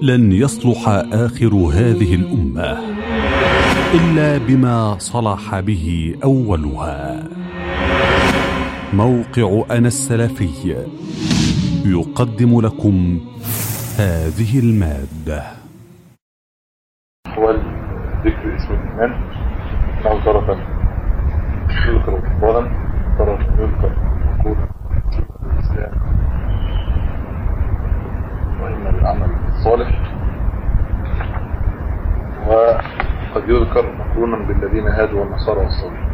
لن يصلح اخر هذه الامه الا بما صلح به اولها موقع انا السلفي يقدم لكم هذه الماده هو ذكر اسم الايمان انه ترى يذكر افضالا ترى يذكر مقولا الاسلام واما بالعمل الصالح وقد يذكر مقرونا بالذين هادوا والنصارى والصالحين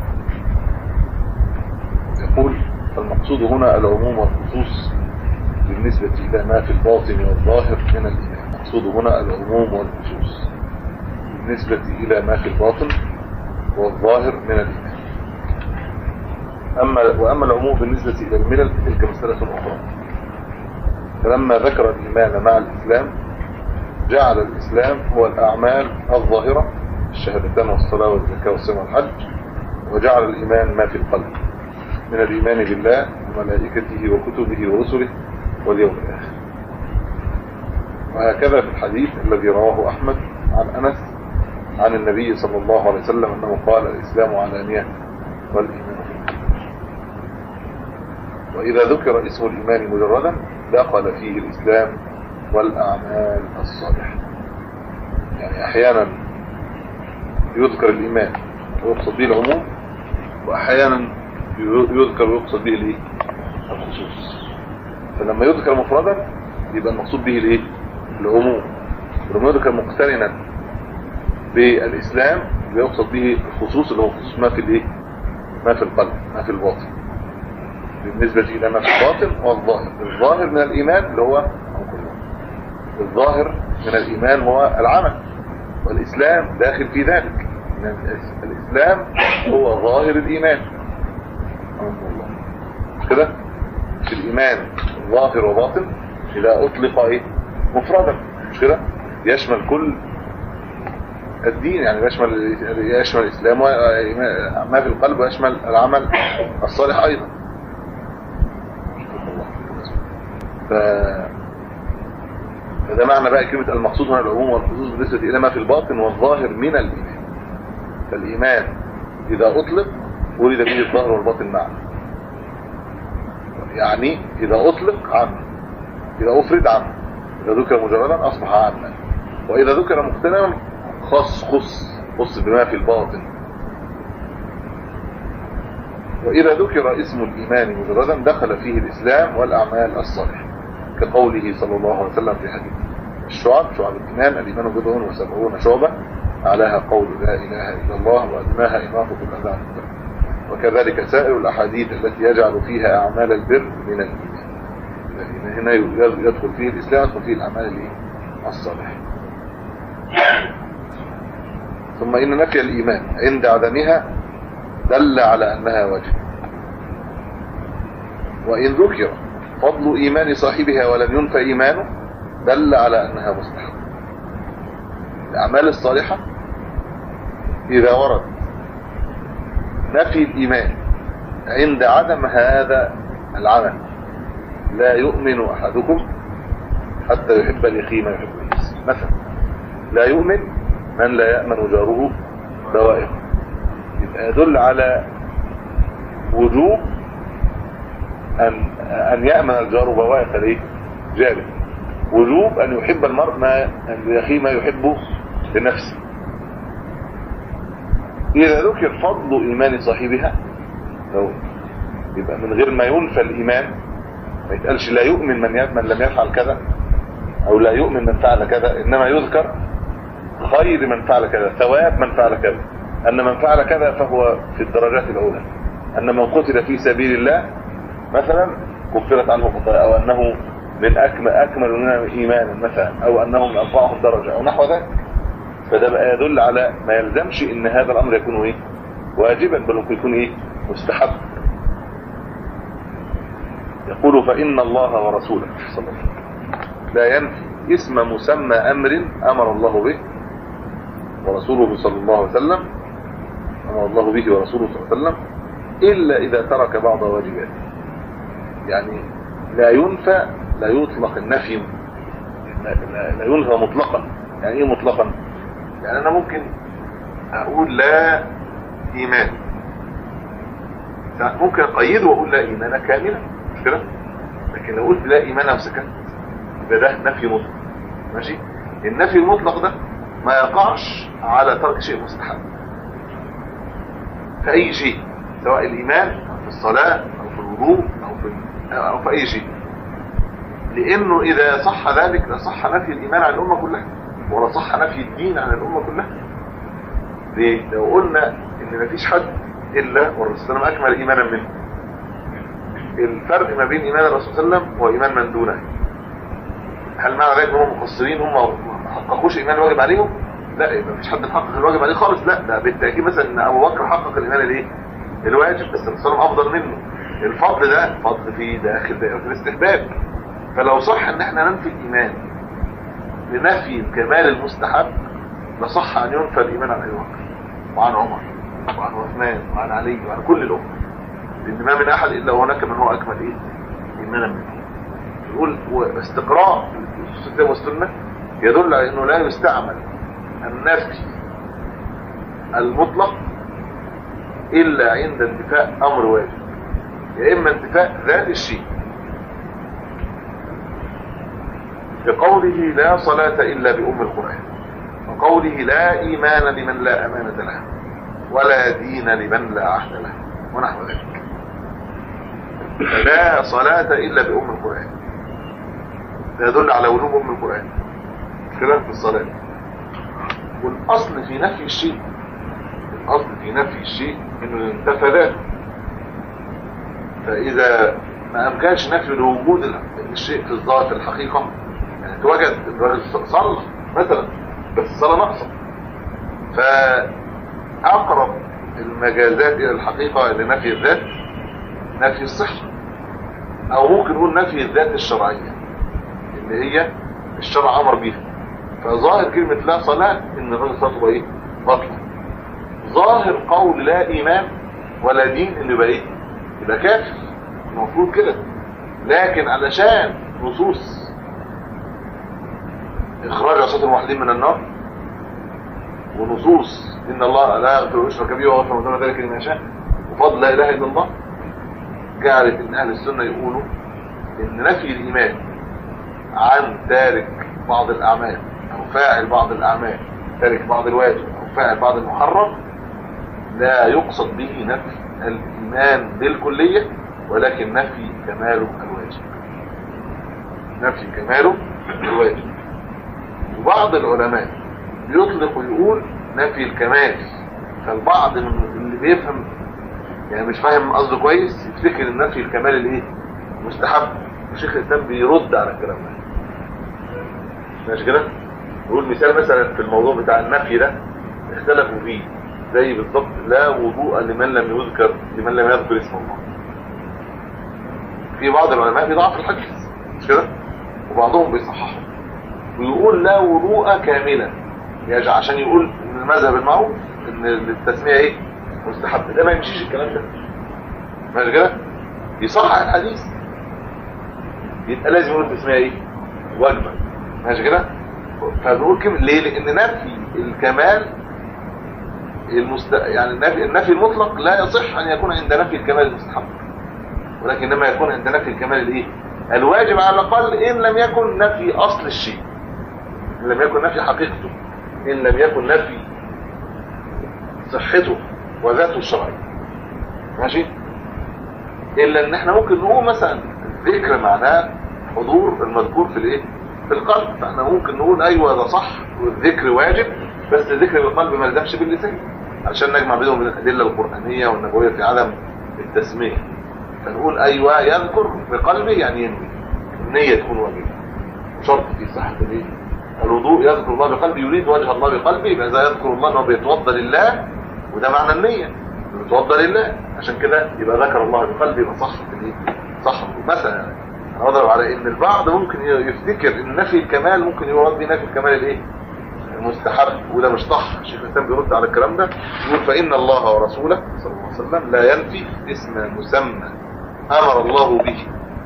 يقول المقصود هنا العموم والخصوص بالنسبة إلى ما في الباطن والظاهر من الإيمان المقصود هنا العموم والخصوص بالنسبة إلى ما في الباطن والظاهر من الإيمان أما وأما العموم بالنسبة إلى الملل تلك مسألة أخرى فلما ذكر الإيمان مع الإسلام جعل الإسلام هو الأعمال الظاهرة الشهادتان والصلاة والزكاة والصيام والحج وجعل الإيمان ما في القلب من الإيمان بالله وملائكته وكتبه ورسله واليوم الآخر وهكذا في الحديث الذي رواه أحمد عن أنس عن النبي صلى الله عليه وسلم أنه قال الإسلام علانية والإيمان وإذا ذكر اسم الإيمان مجردا دخل فيه الإسلام والأعمال الصالحة يعني أحيانا يذكر الإيمان ويقصد به العموم وأحيانا يذكر ويقصد به الايه الخصوص فلما يذكر مفردا يبقى المقصود به الايه العموم ولما يذكر مقترنا بالاسلام يبقى يقصد به الخصوص اللي هو خصوص ما في الايه ما في القلب ما في الباطن بالنسبة إلى ما في الباطن والظاهر الظاهر من الإيمان اللي هو الظاهر من الإيمان هو العمل والإسلام داخل في ذلك الإسلام هو ظاهر الإيمان مش كده في الإيمان ظاهر وباطن إذا أطلق إيه مفردا مش كده يشمل كل الدين يعني يشمل يشمل الإسلام ما في القلب ويشمل العمل الصالح أيضا ف... فده معنى بقى كلمة المقصود هنا العموم والخصوص بالنسبة إلى ما في الباطن والظاهر من الإيمان فالإيمان إذا أطلق ولد به الظاهر والباطن معا يعني إذا أطلق عام إذا أفرد عام إذا ذكر مجردا أصبح عاما وإذا ذكر مقتنعا خص خص خص بما في الباطن وإذا ذكر اسم الإيمان مجردا دخل فيه الإسلام والأعمال الصالحة كقوله صلى الله عليه وسلم في حديث الشعب شعب الإيمان الإيمان بضع وسبعون شعبة أعلاها قول لا إله إلا الله وأدناها إماطة الأذى عن الطريق وكذلك سائر الأحاديث التي يجعل فيها أعمال البر من الإيمان هنا يدخل فيه الإسلام يدخل فيه الأعمال الصالحة ثم إن نفي الإيمان عند عدمها دل على أنها واجب وإن ذكر فضل إيمان صاحبها ولم ينفى إيمانه دل على أنها مستحب الأعمال الصالحة إذا ورد نفي الإيمان عند عدم هذا العمل لا يؤمن أحدكم حتى يحب لأخيه ما يحب لنفسه مثلا لا يؤمن من لا يأمن جاره دوائره يبقى يدل على وجوب أن أن يأمن الجار بوائق ليه جاره وجوب أن يحب المرء ما لأخيه ما يحبه لنفسه إذا ذكر فضل إيمان صاحبها لو يبقى من غير ما ينفى الإيمان ما يتقالش لا يؤمن من من لم يفعل كذا أو لا يؤمن من فعل كذا إنما يذكر خير من فعل كذا ثواب من فعل كذا أن من فعل كذا فهو في الدرجات الأولى أن من قتل في سبيل الله مثلا كفرت عنه خطايا أو أنه من أكمل, أكمل لنا إيمانا مثلا أو أنه من أرفعهم درجة أو نحو ذلك فده بقى يدل على ما يلزمش ان هذا الامر يكون ايه واجبا بل ممكن يكون ايه مستحب يقول فان الله ورسوله صلى الله عليه وسلم لا ينفي اسم مسمى امر امر الله به ورسوله صلى الله عليه وسلم امر الله به ورسوله صلى الله عليه وسلم الا اذا ترك بعض واجباته يعني لا ينفى لا يطلق النفي لا, لا, لا ينفى مطلقا يعني ايه مطلقا يعني انا ممكن اقول لا ايمان ممكن اقيده واقول لا ايمان كاملا مش كده لكن لو قلت لا ايمان وسكت يبقى ده نفي مطلق ماشي النفي المطلق ده ما يقعش على ترك شيء مستحب في اي شيء سواء الايمان او في الصلاة او في الوضوء او في او في اي شيء لانه اذا صح ذلك لصح نفي الايمان عن الامة كلها ولا صح نفي الدين عن الامة كلها ليه لو قلنا ان مفيش حد الا والرسول صلى الله عليه وسلم اكمل ايمانا منه الفرق ما بين ايمان الرسول صلى الله عليه وسلم وايمان من دونه هل معنى ذلك هم مقصرين هم ما حققوش ايمان الواجب عليهم لا يبقى مفيش حد محقق الواجب عليه خالص لا ده بالتاكيد مثلا ان ابو بكر حقق الايمان الايه الواجب بس الرسول صلى الله عليه وسلم افضل منه الفضل ده فضل فيه داخل دائره الاستحباب فلو صح ان احنا ننفي الايمان لنفي الكمال المستحب لصح ان ينفى الايمان عن ابي بكر وعن عمر وعن عثمان وعن علي وعن كل الامه لان ما من احد الا هناك من هو اكمل ايه ايمانا منه يقول واستقراء الكتاب والسنه يدل على انه لا يستعمل النفي المطلق الا عند انتفاء امر واجب يا اما انتفاء ذات الشيء بقوله لا صلاة الا بأم القرآن وقوله لا ايمان لمن لا امانة له ولا دين لمن لا عهد له ونحو ذلك لا صلاة الا بأم القرآن ده يدل على وجوب ام القرآن كده في الصلاة والاصل في نفي الشيء الاصل في نفي الشيء انه ينتفى ذاته فاذا ما امكنش نفي لوجود الشيء في الظاهر في الحقيقة يعني اتوجد الراجل صلى مثلا بس الصلاة ناقصة فاقرب المجازات الى الحقيقة لنفي الذات نفي الصحة او ممكن نقول نفي الذات الشرعية اللي هي الشرع امر بيها فظاهر كلمة لا صلاة ان الراجل صلاته ايه بطلة ظاهر قول لا ايمان ولا دين انه يبقى ايه يبقى كافر المفروض كده لكن علشان نصوص اخراج عصاة الموحدين من النار ونصوص ان الله لا يغفر ويشرك به ويغفر من دون ذلك لمن يشاء وفضل لا اله الا الله جعلت ان اهل السنه يقولوا ان نفي الايمان عن تارك بعض الاعمال او فاعل بعض الاعمال تارك بعض الواجب او فاعل بعض المحرم لا يقصد به نفي الايمان بالكليه ولكن نفي كماله الواجب نفي كماله الواجب وبعض العلماء بيطلق ويقول نفي الكمال فالبعض من اللي بيفهم يعني مش فاهم قصده كويس يفتكر ان نفي الكمال الايه مستحب وشيخ الاسلام بيرد على الكلام ده ماشي كده يقول مثال مثلا في الموضوع بتاع النفي ده اختلفوا فيه زي بالضبط لا وضوء لمن لم يذكر لمن لم يذكر اسم الله في بعض العلماء بيضعف الحديث مش كده وبعضهم بيصححه ويقول لا وضوء كاملا يعني عشان يقول ان المذهب المعروف ان التسميه ايه مستحب ده ما يمشيش الكلام ده ماشي كده يصحح الحديث يبقى لازم يقول التسميه ايه واجبه ماشي كده فبنقول كم ليه لان نفي الكمال المست... يعني النفي النفي المطلق لا يصح ان يكون عند نفي الكمال المستحب ولكن انما يكون عند نفي الكمال الايه الواجب على الاقل ان لم يكن نفي اصل الشيء ان لم يكن نفي حقيقته ان لم يكن نفي صحته وذاته الشرعيه ماشي الا ان احنا ممكن نقول مثلا الذكر معناه حضور المذكور في الايه في القلب فاحنا ممكن نقول ايوه ده صح والذكر واجب بس الذكر بالقلب ما يلزمش باللسان عشان نجمع بينهم الادله القرانيه والنبويه في عدم التسميه فنقول ايوه يذكر بقلبه يعني ينوي النيه تكون واجبه شرط في صحه الايه الوضوء يذكر الله بقلبه يريد وجه الله بقلبه يبقى اذا يذكر الله انه بيتوضا لله وده معنى النيه بيتوضا لله عشان كده يبقى ذكر الله بقلبه يبقى صح في الايه صح مثلا انا اضرب على ان البعض ممكن يفتكر ان نفي الكمال ممكن يراد بيه نفي الكمال الايه المستحب وده مش صح الشيخ الاسلام بيرد على الكلام ده يقول فان الله ورسوله صلى الله عليه وسلم لا ينفي اسم مسمى امر الله به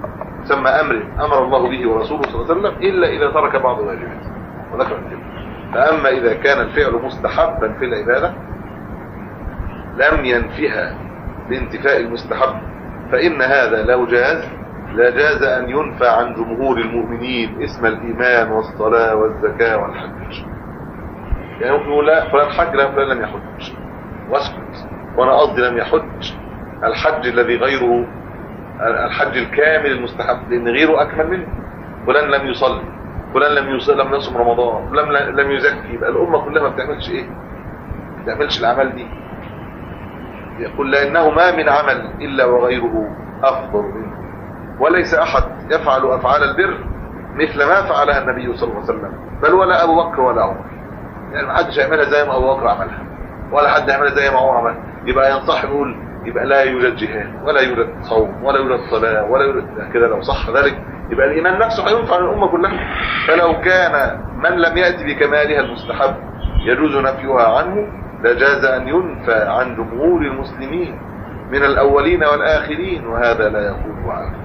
يسمى أمر أمر الله به ورسوله صلى الله عليه وسلم إلا إذا ترك بعض واجباته وذكر الكلمة فأما إذا كان الفعل مستحبا في العبادة لم ينفها لانتفاء المستحب فإن هذا لو جاز لا جاز أن ينفى عن جمهور المؤمنين اسم الإيمان والصلاة والزكاة والحج يعني ممكن يقول لا فلان حج لا فلان لم يحج واسكت وانا قصدي لم يحج الحج الذي غيره الحج الكامل المستحب لان غيره اكمل منه فلان لم يصلي فلان لم يصلي لم يصم رمضان فلان لم يزكي يبقى الامه كلها ما بتعملش ايه ما بتعملش الاعمال دي يقول لانه ما من عمل الا وغيره افضل منه وليس احد يفعل افعال البر مثل ما فعلها النبي صلى الله عليه وسلم بل ولا ابو بكر ولا عمر يعني ما حدش يعملها زي ما ابو بكر عملها ولا حد يعملها زي ما عمر عملها يبقى ينصح يقول يبقى لا يوجد جهاد ولا يوجد صوم ولا يوجد صلاة ولا يوجد كده لو صح ذلك يبقى الإيمان نفسه هينفع الأمة كلها فلو كان من لم يأتي بكمالها المستحب يجوز نفيها عنه لجاز أن ينفى عن جمهور المسلمين من الأولين والآخرين وهذا لا يكون عافية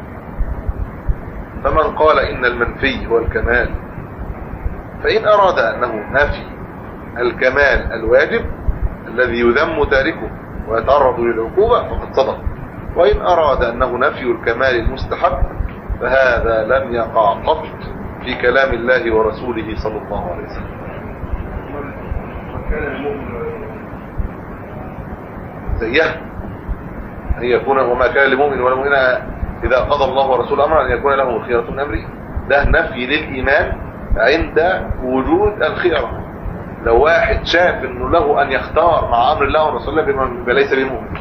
فمن قال إن المنفي هو الكمال فإن أراد أنه نفي الكمال الواجب الذي يذم تاركه ويتعرض للعقوبة فقد صدق وإن أراد أنه نفي الكمال المستحب فهذا لم يقع قط في كلام الله ورسوله صلى الله عليه وسلم زيها أن يكون وما كان لمؤمن ولا مؤمن إذا قضى الله ورسوله أمرا أن يكون له الخيرة من أمره ده نفي للإيمان عند وجود الخيرة لو واحد شاف انه له ان يختار مع امر الله ورسوله يبقى ليس بمؤمن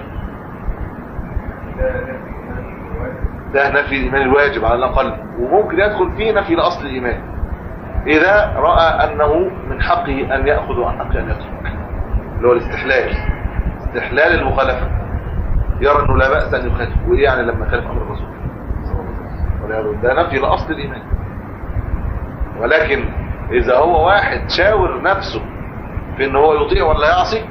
ده نفي الايمان الواجب على الاقل وممكن يدخل فيه نفي لاصل الايمان اذا راى انه من حقه ان ياخذ وعن حقه ان يترك اللي هو الاستحلال استحلال المخالفه يرى انه لا باس ان يخالف وايه يعني لما خالف امر الرسول صلى الله عليه وسلم ده نفي لاصل الايمان ولكن اذا هو واحد شاور نفسه في ان هو يطيع ولا يعصي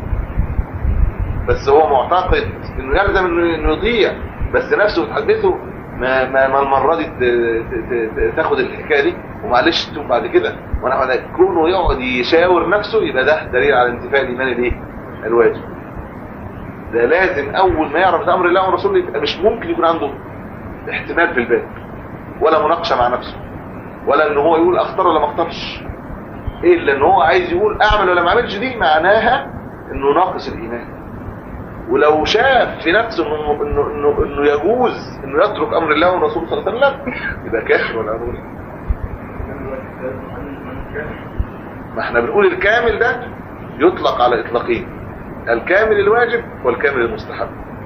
بس هو معتقد انه يلزم انه يطيع بس نفسه بتحدثه ما ما ما المره دي تاخد الحكايه دي ومعلش تشوف بعد كده وانا بعد كونه يقعد يشاور نفسه يبقى ده دليل على انتفاء الايمان الايه الواجب ده لازم اول ما يعرف امر الله ورسوله يبقى مش ممكن يكون عنده احتمال في الباب ولا مناقشه مع نفسه ولا ان هو يقول اختار ولا ما اختارش الا ان هو عايز يقول اعمل ولا ما اعملش دي معناها انه ناقص الايمان ولو شاف في نفسه انه انه انه, إنه يجوز انه يترك امر الله والرسول صلى الله عليه وسلم يبقى كافر ولا نقول ما احنا بنقول الكامل ده يطلق على اطلاقين الكامل الواجب والكامل المستحب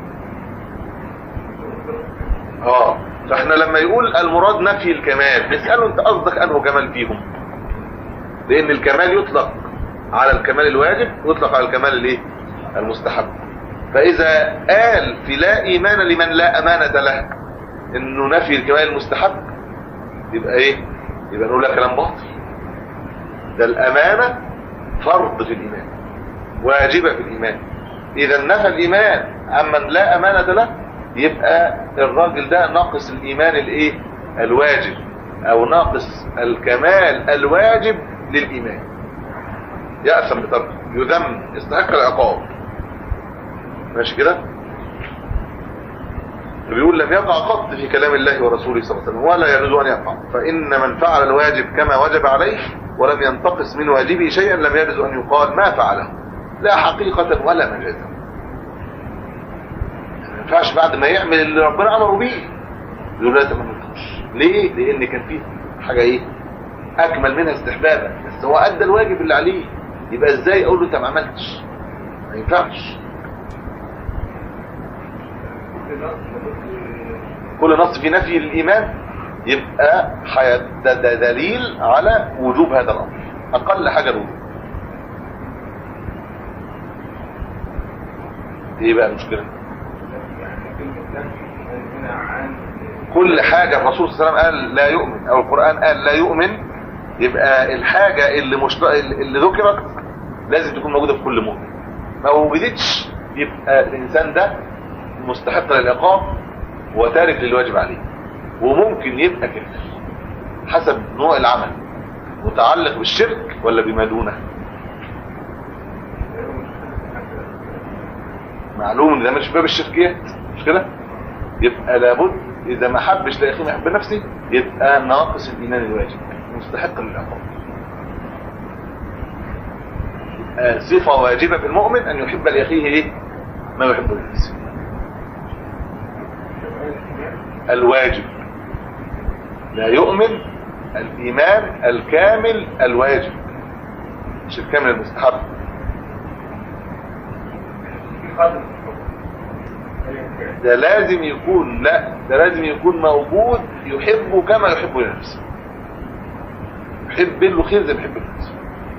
اه فاحنا لما يقول المراد نفي الكمال نسأله انت قصدك انه كمال فيهم لان الكمال يطلق على الكمال الواجب ويطلق على الكمال الايه المستحب فاذا قال في لا ايمان لمن لا امانة له انه نفي الكمال المستحب يبقى ايه يبقى نقول لك كلام باطل ده الامانة فرض في الايمان واجبة في الايمان اذا نفى الايمان عمن لا امانة له يبقى الراجل ده ناقص الايمان الايه الواجب او ناقص الكمال الواجب للايمان يأثم بتركه يذم يستحق العقاب ماشي كده بيقول لم يقع قط في كلام الله ورسوله صلى الله عليه وسلم ولا يجوز ان يقع فان من فعل الواجب كما وجب عليه ولم ينتقص من واجبه شيئا لم يجوز ان يقال ما فعله لا حقيقة ولا مجازا ما ينفعش بعد ما يعمل اللي ربنا امره بيه يقول لا تمنتوش ليه لان كان فيه حاجه ايه اكمل منها استحبابا بس هو ادى الواجب اللي عليه يبقى ازاي اقول له انت ما عملتش ما ينفعش كل نص في نفي الايمان يبقى ده, ده دليل على وجوب هذا الامر اقل حاجه الوجوب ايه بقى المشكله كل حاجة الرسول صلى الله عليه وسلم قال لا يؤمن او القرآن قال لا يؤمن يبقى الحاجة اللي مش اللي ذكرت لازم تكون موجودة في كل مؤمن ما وجدتش يبقى الانسان ده مستحق للعقاب وتارك للواجب عليه وممكن يبقى كافر حسب نوع العمل متعلق بالشرك ولا بما دونه معلوم ان ده مش باب الشركيات مش كده يبقى لابد اذا ما حبش لاخيه ما يحب نفسه يبقى ناقص الايمان الواجب مستحق للعقاب يبقى صفه واجبه في المؤمن ان يحب لاخيه ايه ما يحب لنفسه الواجب لا يؤمن الايمان الكامل الواجب مش الكامل المستحب ده لازم يكون لا ده لازم يكون موجود يحبه كما يحب لنفسه يحب له خير زي ما يحب لنفسه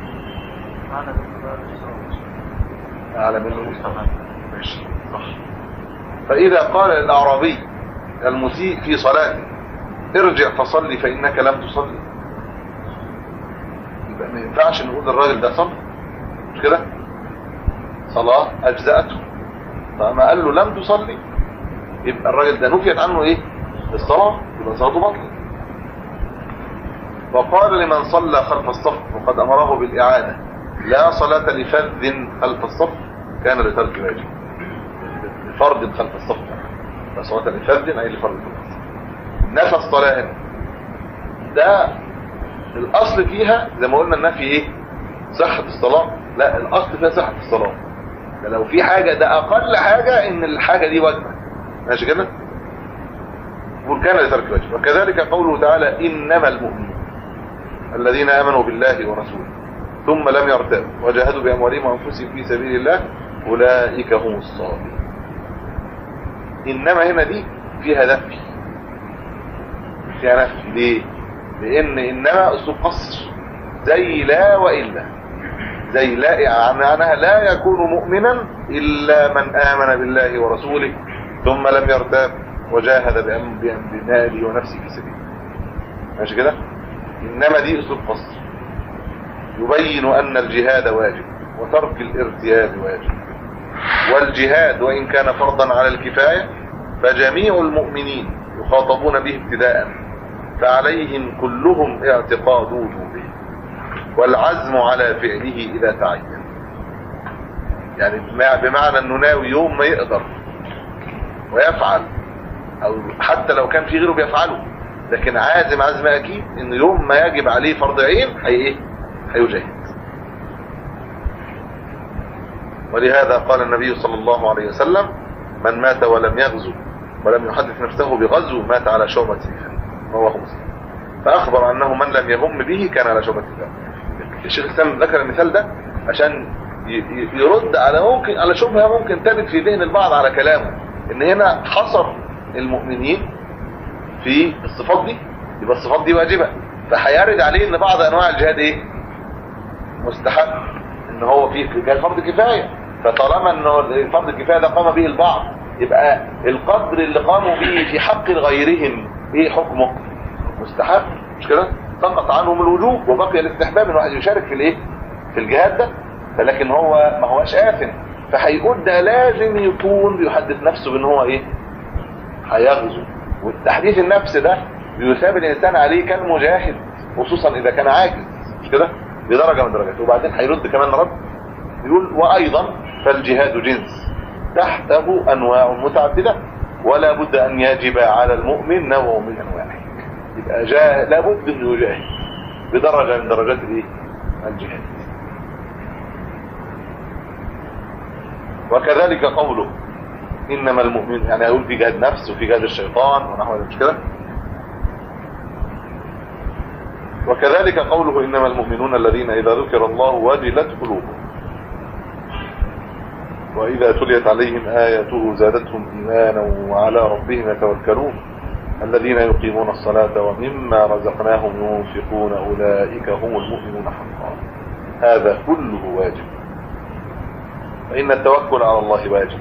اعلى منه ماشي صح فاذا قال الاعرابي المسيء في صلاته ارجع فصلي فانك لم تصلي يبقى ما ينفعش نقول للراجل ده صلي مش كده صلاه اجزاته فما قال له لم تصلي يبقى الراجل ده نفيت عنه ايه الصلاه يبقى صلاته باطله وقال لمن صلى خلف الصف وقد امره بالاعاده لا صلاه لفذ خلف الصف كان لترك واجب لفرد خلف الصف لا صلاه لفذ اي لفرد خلف الصف نفى الصلاه هنا ده الاصل فيها زي ما قلنا النفي ايه صحه الصلاه لا الاصل فيها صحه الصلاه ده لو في حاجه ده اقل حاجه ان الحاجه دي واجبه ماشي كده يقول كان لترك واجب وكذلك قوله تعالى انما المؤمنون الذين امنوا بالله ورسوله ثم لم يرتابوا وجاهدوا باموالهم وانفسهم في سبيل الله اولئك هم الصالحون انما هنا دي فيها نفي فيها نفي ليه لان انما اسلوب قصر زي لا والا زي لا يعني معناها لا يكون مؤمنا الا من امن بالله ورسوله ثم لم يرتاب وجاهد بماله ونفسه في سبيله ماشي كده انما دي اسلوب قصر يبين ان الجهاد واجب وترك الارتياب واجب والجهاد وان كان فرضا على الكفايه فجميع المؤمنين يخاطبون به ابتداء فعليهم كلهم اعتقاد وجوبه والعزم على فعله اذا تعين يعني بمعنى انه ناوي يوم ما يقدر ويفعل او حتى لو كان في غيره بيفعله لكن عازم عزم اكيد ان يوم ما يجب عليه فرض عين هي ايه هيجاهد ولهذا قال النبي صلى الله عليه وسلم من مات ولم يغزو ولم يحدث نفسه بغزو مات على شعبة الإيمان رواه مسلم فأخبر أنه من لم يهم به كان على شعبة الإيمان الشيخ الإسلام ذكر المثال ده عشان يرد على ممكن على شبهة ممكن تبت في ذهن البعض على كلامه ان هنا حصر المؤمنين في الصفات دي يبقى الصفات دي واجبة فهيرد عليه ان بعض انواع الجهاد ايه مستحب ان هو فيه جهاد فرض كفاية فطالما انه فرض الكفاية ده قام به البعض يبقى القدر اللي قاموا به في حق غيرهم ايه حكمه مستحب مش كده سقط عنهم الوجوب وبقي الاستحباب ان الواحد يشارك في الايه في الجهاد ده فلكن هو ما هوش آثم فهيقول ده لازم يكون بيحدث نفسه بان هو ايه هيغزو والتحديث النفس ده بيثاب الانسان عليه كالمجاهد خصوصا اذا كان عاجز مش كده بدرجه من درجاته وبعدين هيرد كمان رد يقول وايضا فالجهاد جنس تحته انواع متعدده ولا بد ان يجب على المؤمن نوع من انواعه يبقى جاهد لابد انه يجاهد بدرجه من درجات الايه الجهاد وكذلك قوله انما المؤمن يعني يقول في جهاد نفس وفي جهاد الشيطان ونحو ذلك مش كده وكذلك قوله انما المؤمنون الذين اذا ذكر الله وجلت قلوبهم واذا تليت عليهم اياته زادتهم ايمانا وعلى ربهم يتوكلون الذين يقيمون الصلاة ومما رزقناهم ينفقون اولئك هم المؤمنون حقا هذا كله واجب فإن التوكل على الله واجب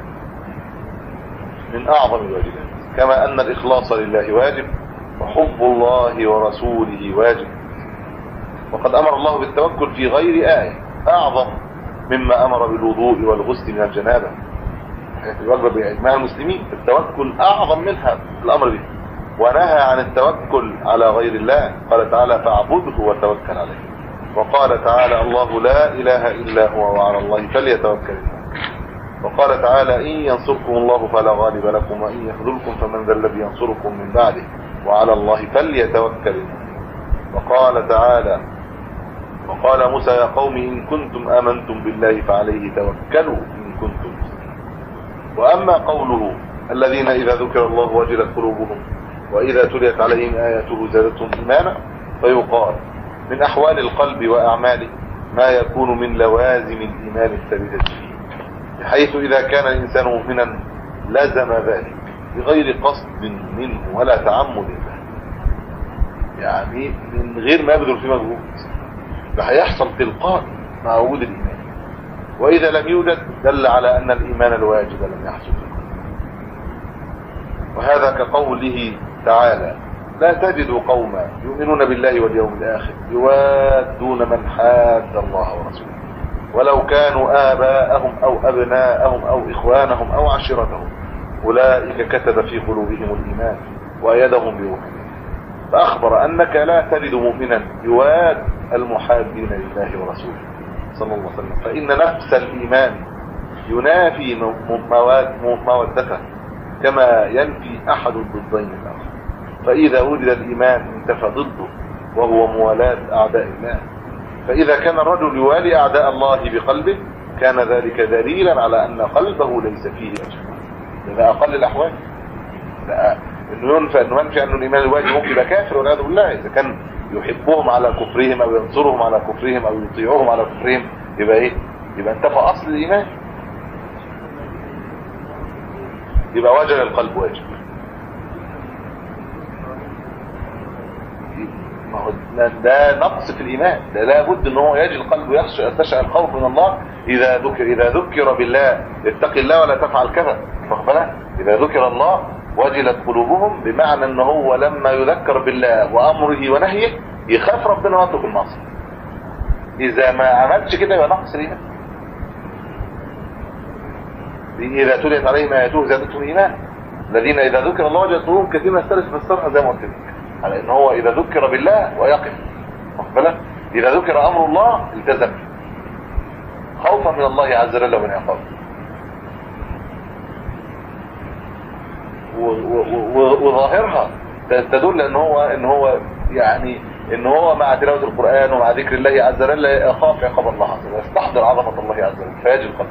من أعظم الواجبات كما أن الإخلاص لله واجب وحب الله ورسوله واجب وقد أمر الله بالتوكل في غير آية أعظم مما أمر بالوضوء والغسل من الجنابة الواجبة بإجماع المسلمين التوكل أعظم منها الأمر به ونهى عن التوكل على غير الله قال تعالى فاعبده وتوكل عليه وقال تعالى الله لا إله إلا هو وعلى الله فليتوكل الناس وقال تعالى إن ينصركم الله فلا غالب لكم وإن يخذلكم فمن ذا الذي ينصركم من بعده وعلى الله فليتوكل الناس وقال تعالى وقال موسى يا قوم إن كنتم آمنتم بالله فعليه توكلوا إن كنتم مسلمين وأما قوله الذين إذا ذكر الله وجلت قلوبهم وإذا تليت عليهم آياته زادتهم إيمانا فيقال من أحوال القلب وأعماله ما يكون من لوازم الإيمان الثابتة فيه بحيث إذا كان الإنسان مؤمنا لزم ذلك بغير قصد منه ولا تعمد له يعني من غير ما يبذل فيه مجهود ده هيحصل تلقائي مع وجود الإيمان وإذا لم يوجد دل على أن الإيمان الواجب لم يحصل وهذا كقوله تعالى لا تجد قوما يؤمنون بالله واليوم الآخر يوادون من حاد الله ورسوله ولو كانوا آباءهم أو أبناءهم أو إخوانهم أو عشيرتهم أولئك كتب في قلوبهم الإيمان وأيدهم بروح فأخبر أنك لا تجد مؤمنا يواد المحادين لله ورسوله صلى الله عليه وسلم فإن نفس الإيمان ينافي مودته كما ينفي أحد الضدين الآخر فإذا وجد الإيمان انتفى ضده وهو موالاة أعداء الله فإذا كان الرجل يوالي أعداء الله بقلبه كان ذلك دليلا على أن قلبه ليس فيه أجمع هذا أقل الأحوال لا انه ينفى انه ينفي انه الايمان الواجب ممكن يبقى كافر والعياذ بالله اذا كان يحبهم على كفرهم او ينصرهم على كفرهم او يطيعهم على كفرهم يبقى ايه يبقى انتفى اصل الايمان يبقى وجل القلب واجب ما هو ده نقص في الايمان ده لابد ان هو يجي القلب ويخشى يستشعر الخوف من الله اذا ذكر اذا ذكر بالله اتق الله ولا تفعل كذا واخد بالك اذا ذكر الله وجلت قلوبهم بمعنى ان هو لما يذكر بالله وامره ونهيه يخاف ربنا ويترك المعصيه اذا ما عملش كده يبقى نقص الايمان اذا تليت عليهم اياته زادتهم ايمان الذين اذا ذكر الله وجلت قلوبهم كثير من السلف بالصرح زي ما قلت لك على ان هو اذا ذكر بالله ويقف واخد بالك اذا ذكر امر الله التزم خوفا من الله عز وجل ومن عقابه وظاهرها تدل ان هو ان هو يعني ان هو مع تلاوه القران ومع ذكر الله عز وجل يخاف عقاب الله عز وجل يستحضر عظمه الله عز وجل فيجي القلب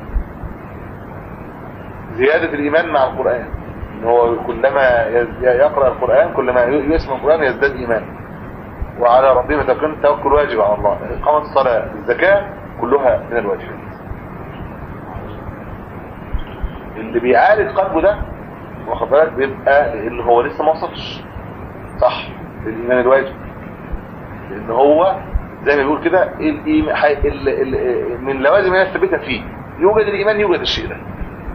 زياده الايمان مع القران ان هو كلما يقرا القران كلما يسمع القران يزداد ايمان وعلى ربهم يتوكل التوكل واجب على الله اقامه الصلاه الزكاه كلها من الواجبات اللي بيعالج قلبه ده واخد بالك بيبقى اللي هو لسه ما وصلش صح الايمان الواجب لان هو زي ما بيقول كده الايمان من لوازم الناس ثابته فيه يوجد الايمان يوجد الشيء ده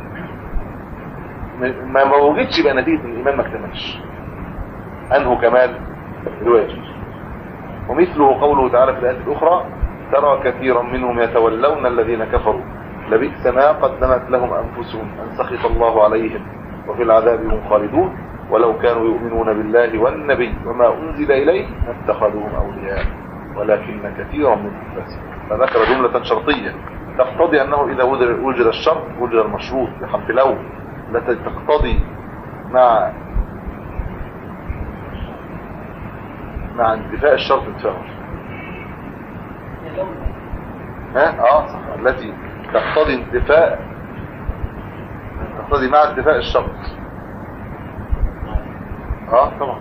ما ما وجدش يبقى نتيجه الايمان ما اكتملش انه كمال الواجب ومثله قوله تعالى في الايه الاخرى ترى كثيرا منهم يتولون الذين كفروا لبئس ما قدمت لهم انفسهم ان سخط الله عليهم وفي العذاب هم خالدون ولو كانوا يؤمنون بالله والنبي وما أنزل إليه ما اتخذوهم أولياء ولكن كثيرا منهم فاسقون فذكر جملة شرطية تقتضي أنه إذا وجد الشرط وجد المشروط بحرف لو التي تقتضي مع مع انتفاء الشرط انتفاء ها اه صح التي تقتضي انتفاء تقتضي مع انتفاء الشرط اه طبعا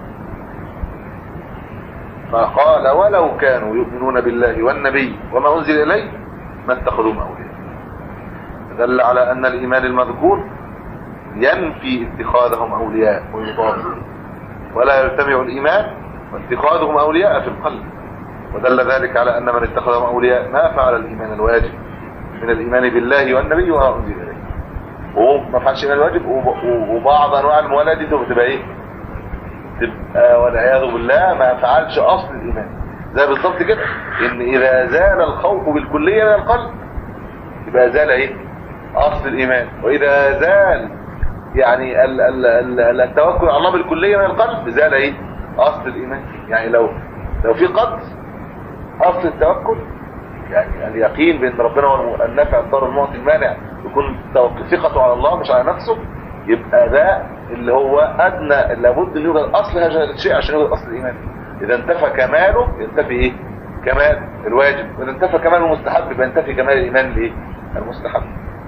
فقال ولو كانوا يؤمنون بالله والنبي وما انزل اليه ما اتخذوهم اولياء دل على ان الايمان المذكور ينفي اتخاذهم اولياء ويضاد ولا يجتمع الايمان واتخاذهم اولياء في القلب ودل ذلك على ان من اتخذهم اولياء ما فعل الايمان الواجب من الايمان بالله والنبي وما انزل اليه وما فعلش الايمان الواجب وبعض انواع الموالاه دي بتبقى ايه تبقى والعياذ بالله ما فعلش اصل الايمان زي بالظبط كده ان اذا زال الخوف بالكليه من القلب يبقى زال ايه اصل الايمان واذا زال يعني ال ال ال التوكل على الله بالكليه من القلب زال ايه اصل الايمان يعني لو لو في قدر اصل التوكل يعني اليقين بان ربنا هو النافع الضار المعطي المانع يكون ثقته على الله مش على نفسه يبقى ده اللي هو ادنى لابد ان يوجد اصل هذا الشيء عشان يوجد اصل الايمان اذا انتفى كماله ينتفي ايه كمال الواجب واذا انتفى كمال المستحب يبقى ينتفي كمال الايمان الايه المستحب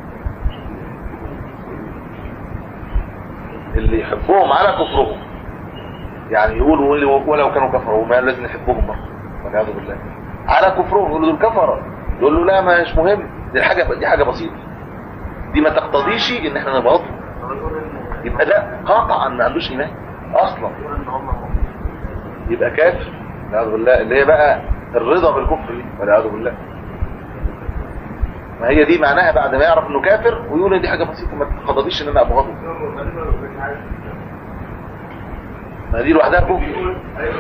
اللي يحبهم على كفرهم يعني يقولوا ولو كانوا كفروا ما لازم نحبهم برضه والعياذ بالله على كفرهم يقولوا دول كفره يقول له لا مش مهم دي حاجه دي حاجه بسيطه دي ما تقتضيش ان احنا نبغضه يبقى ده قاطع ان ما عندوش ايمان اصلا يبقى كافر والعياذ بالله اللي هي بقى الرضا بالكفر دي والعياذ بالله ما هي دي معناها بعد ما يعرف انه كافر ويقول دي حاجه بسيطه ما تقتضيش ان انا ابغضه ما دي لوحدها كفر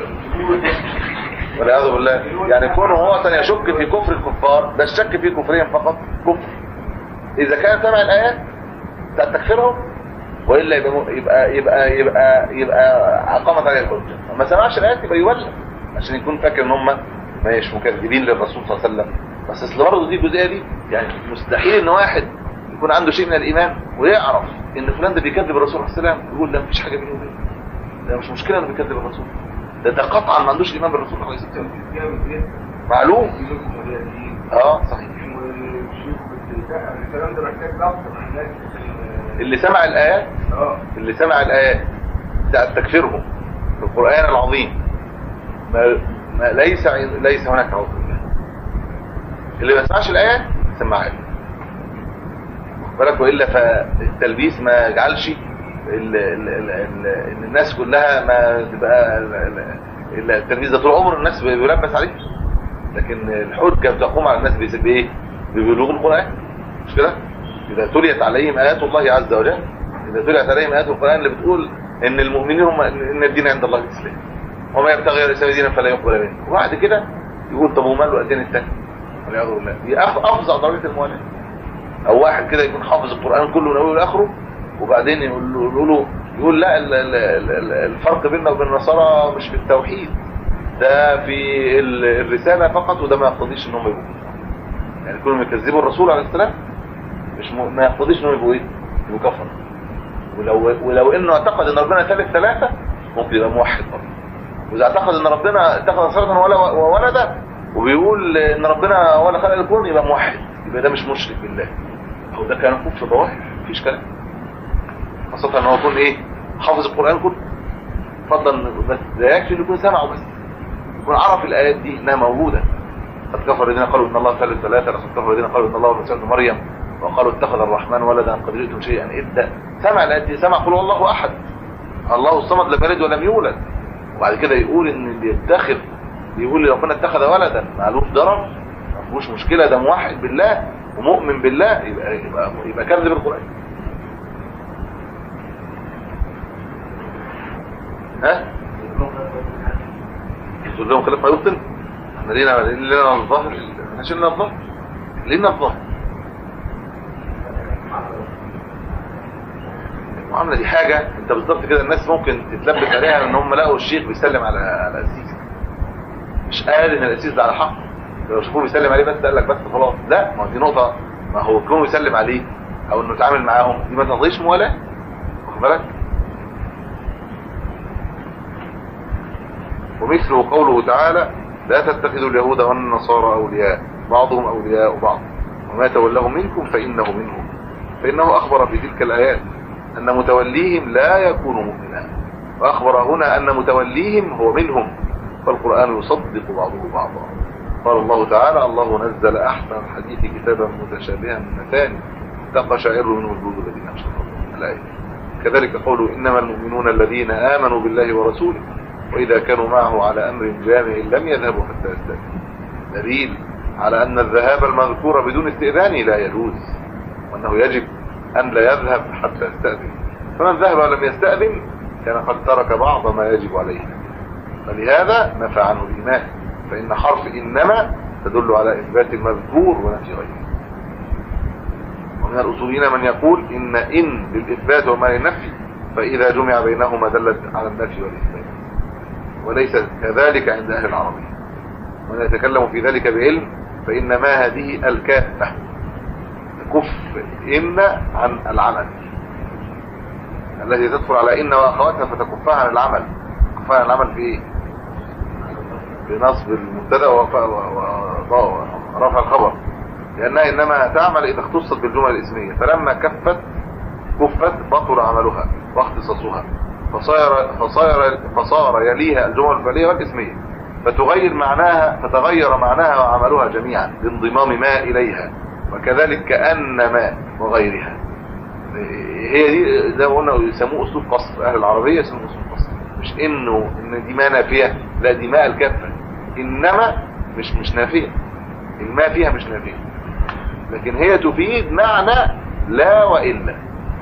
والعياذ بالله يعني كونه هو يشك في كفر الكفار ده الشك في كفرهم فقط كفر اذا كان سمع الايات بتاعت تكفيرهم والا يبقى يبقى يبقى يبقى, يبقى اقامت عليه الحجه اما سمعش الايات يبقى يولى عشان يكون فاكر ان هم مش مكذبين للرسول صلى الله عليه وسلم بس اصل برضه دي الجزئيه دي يعني مستحيل ان واحد يكون عنده شيء من الايمان ويعرف ان فلان ده بيكذب الرسول صلى الله عليه وسلم يقول لا مفيش حاجه بينه وبينه ده مش مشكله انه بيكذب الرسول ده ده قطعا ما عندوش ايمان بالرسول عليه الصلاه والسلام معلوم اه صحيح اللي سمع الايات اللي سمع الايات بتاعت تكفيرهم في القران العظيم ما, ما ليس ليس هناك عذر اللي ما سمعش الايات سمعها بالك والا فالتلبيس ما يجعلش ان الناس كلها ما تبقى التلبيس ده طول عمر الناس بيلبس عليه لكن الحجه بتقوم على الناس بايه ببلوغ القران مش كده اذا تليت عليهم ايات الله عز وجل اذا تليت عليهم ايات القران اللي بتقول ان المؤمنين هم ان الدين عند الله الاسلام وما يبتغي غير الاسلام دينا فلا يقبل منه وبعد كده يقول طب وماله الدين الثاني والعياذ بالله دي افظع درجه الموالاه او واحد كده يكون حافظ القران كله من اوله لاخره وبعدين يقول له يقول, له يقول لا ال ال ال الفرق بيننا وبين النصارى مش في التوحيد ده في الرساله فقط وده ما يقتضيش ان هم يبقوا يعني كلهم يكذبوا الرسول عليه السلام مش م... ما يقتضيش انهم يبقوا ايه يبقوا كفر ولو ولو انه اعتقد ان ربنا ثالث ثلاثه ممكن يبقى موحد برضه واذا اعتقد ان ربنا اتخذ صلاه وولدا وبيقول ان ربنا ولا خلق الكون يبقى موحد يبقى ده مش مشرك بالله او ده كان كفر ظواهر مفيش كلام خاصة ان هو يكون ايه حافظ القرآن كله فضلا بس ده يكفي انه يكون سمعه بس يكون عرف الايات دي انها موجودة قد كفر الذين قالوا ان الله ثالث ثلاثة لقد كفر الذين قالوا ان الله هو ابن مريم وقالوا اتخذ الرحمن ولدا قد جئتم شيئا ابدا سمع الايات دي سمع قل الله احد الله الصمد لم يلد ولم يولد وبعد كده يقول ان اللي يتخذ يقول ربنا اتخذ ولدا معلوش ضرر ما فيهوش مشكله ده موحد بالله ومؤمن بالله يبقى يبقى, يبقى كذب القران ها يقول لهم خلاف ما يبطل احنا لينا لينا الظهر احنا شلنا الظهر لينا الظهر المعامله دي حاجه انت بالظبط كده الناس ممكن تتلبس عليها ان هم لقوا الشيخ بيسلم على على الاسيس مش قال ان الاسيس ده على حق لو شافوه بيسلم عليه بس قال لك بس خلاص لا ما دي نقطه ما هو كونه يسلم عليه او انه يتعامل معاهم دي ما تقضيش موالاه واخد بالك ومثله قوله تعالى لا تتخذوا اليهود والنصارى أولياء بعضهم أولياء بعض وما تولهم منكم فإنه منهم فإنه أخبر في تلك الآيات أن متوليهم لا يكون مؤمنا وأخبر هنا أن متوليهم هو منهم فالقرآن يصدق بعضه بعضا قال الله تعالى الله نزل أحسن الحديث كتابا متشابها من مثاني تقشعر منه الجلود الذين أشركوا الآية كذلك قوله إنما المؤمنون الذين آمنوا بالله ورسوله وإذا كانوا معه على أمر جامع لم يذهبوا حتى يستأذن دليل على أن الذهاب المذكور بدون استئذان لا يجوز وأنه يجب أن لا يذهب حتى يستأذن فمن ذهب ولم يستأذن كان قد ترك بعض ما يجب عليه فلهذا نفى عنه الإيمان فإن حرف إنما تدل على إثبات المذكور ونفي غيره ومن الأصوليين من يقول إن إن للإثبات وما للنفي فإذا جمع بينهما دلت على النفي والإثبات وليس كذلك عند أهل العربية ومن يتكلم في ذلك بعلم فإنما هذه الكافة كف إن عن العمل التي تدخل على إن وأخواتها فتكفها عن العمل تكفها عن العمل في إيه؟ بنصب المبتدا ورفع الخبر لأنها إنما تعمل إذا اختصت بالجمل الإسمية فلما كفت كفت بطل عملها واختصاصها فصار, فصار, فصار يليها الجمل الفعلية والإسمية فتغير معناها فتغير معناها وعملها جميعا بانضمام ما إليها وكذلك كأن ما وغيرها هي دي زي ما قلنا يسموه أسلوب قصر أهل العربية يسموه أسلوب قصر مش إنه إن دي ما نافية لا دي ماء الكافة إنما مش مش نافية الماء فيها مش نافية لكن هي تفيد معنى لا وإلا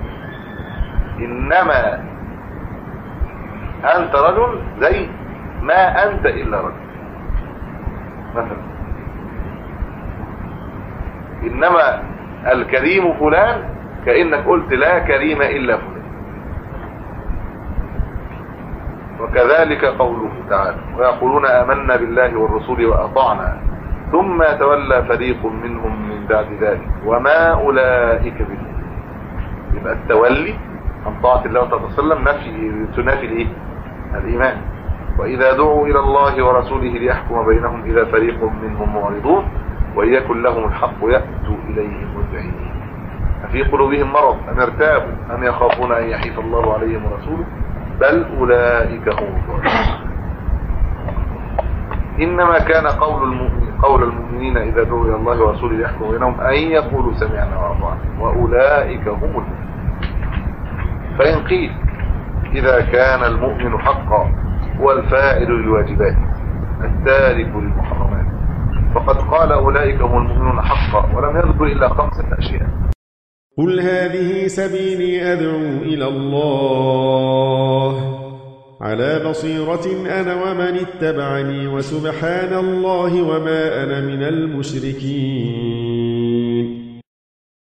إنما أنت رجل زي ما أنت إلا رجل مثلا إنما الكريم فلان كأنك قلت لا كريم إلا فلان وكذلك قوله تعالى ويقولون آمنا بالله والرسول وأطعنا ثم تولى فريق منهم من بعد ذلك وما أولئك بهم يبقى التولي عن طاعة الله صلى الله عليه وسلم نفي تنافي الايه الإيمان وإذا دعوا إلى الله ورسوله ليحكم بينهم إذا فريق منهم معرضون ويكن لهم الحق يأتوا إليه مذعنين أفي قلوبهم مرض أم ارتابوا أم يخافون أن يحيف الله عليهم ورسوله بل أولئك هم الظالمون إنما كان قول المؤمن قول المؤمنين إذا دعوا إلى الله ورسوله ليحكم بينهم أن يقولوا سمعنا وأطعنا وأولئك هم المؤمنون فإن قيل إذا كان المؤمن حقا هو الفاعل للواجبات التارك للمحرمات فقد قال أولئك هم المؤمنون حقا ولم يذكر إلا خمسة أشياء قل هذه سبيلي أدعو إلى الله على بصيرة أنا ومن اتبعني وسبحان الله وما أنا من المشركين